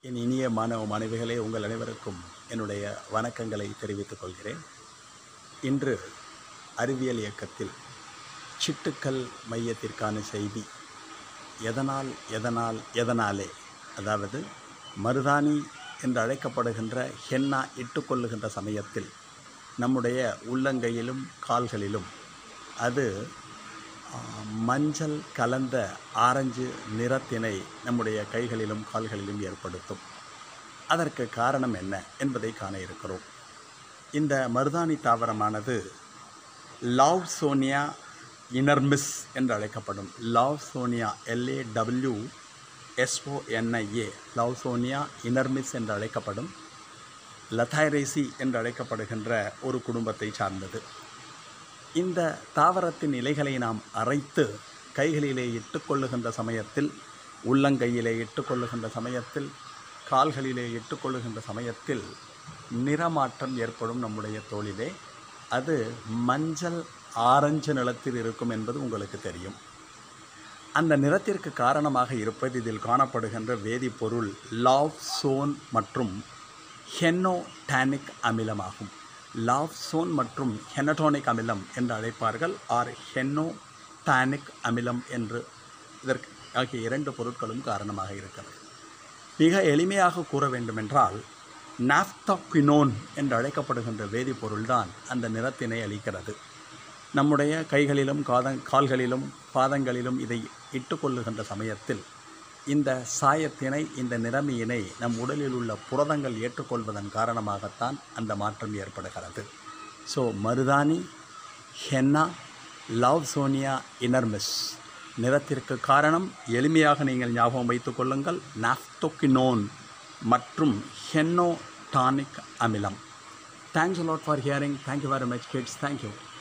என் இனிய மாணவ மாணவிகளே உங்கள் அனைவருக்கும் என்னுடைய வணக்கங்களை தெரிவித்துக் கொள்கிறேன் இன்று அறிவியல் இயக்கத்தில் சிட்டுக்கள் மையத்திற்கான செய்தி எதனால் எதனால் எதனாலே அதாவது மருதாணி என்று அழைக்கப்படுகின்ற ஹென்னா இட்டுக்கொள்ளுகின்ற சமயத்தில் நம்முடைய உள்ளங்கையிலும் கால்களிலும் அது ஆ, மஞ்சள் கலந்த ஆரஞ்சு நிறத்தினை நம்முடைய கைகளிலும் கால்களிலும் ஏற்படுத்தும் அதற்கு காரணம் என்ன என்பதை காண இருக்கிறோம் இந்த மருதாணி தாவரமானது லாவ் சோனியா இனர்மிஸ் என்று அழைக்கப்படும் Lawsonia L A W S O N I A Lawsonia inermis என்று அழைக்கப்படும் லதாய்ரேசி என்று அழைக்கப்படுகின்ற ஒரு குடும்பத்தை சார்ந்தது இந்த தாவரத்தின் இலைகளை நாம் அரைத்து கைகளிலே இட்டுக்கொள்ளுகின்ற சமயத்தில் உள்ளங்கையிலே இட்டுக்கொள்ளுகின்ற சமயத்தில் கால்களிலே இட்டுக்கொள்ளுகின்ற சமயத்தில் நிறமாற்றம் ஏற்படும் நம்முடைய தோளிலே அது மஞ்சள் ஆரஞ்சு நிறத்தில் இருக்கும் என்பது உங்களுக்கு தெரியும் அந்த நிறத்திற்கு காரணமாக இருப்பது இதில் காணப்படுகின்ற வேதிப்பொருள் லாவ் சோன் மற்றும் ஹென்னோடானிக் அமிலமாகும் லாவ் சோன் மற்றும் ஹெனடோனிக் அமிலம் என்று அழைப்பார்கள் ஆர் ஹென்னோடானிக் அமிலம் என்று இதற்கு ஆகிய இரண்டு பொருட்களும் காரணமாக இருக்கிறது மிக எளிமையாக கூற வேண்டுமென்றால் நாப்தாக்வினோன் என்று அழைக்கப்படுகின்ற வேதிப்பொருள்தான் அந்த நிறத்தினை அளிக்கிறது நம்முடைய கைகளிலும் காத கால்களிலும் பாதங்களிலும் இதை இட்டுக்கொள்ளுகின்ற சமயத்தில் இந்த சாயத்தினை இந்த நிறமியினை நம் உடலில் உள்ள புரதங்கள் ஏற்றுக்கொள்வதன் காரணமாகத்தான் அந்த மாற்றம் ஏற்படுகிறது ஸோ மருதாணி ஹென்னா லவ் சோனியா இனர்மிஸ் நிறத்திற்கு காரணம் எளிமையாக நீங்கள் ஞாபகம் வைத்துக் கொள்ளுங்கள் நாப்தோக்கினோன் மற்றும் ஹென்னோடானிக் அமிலம் thanks a lot for hearing thank you very much kids thank you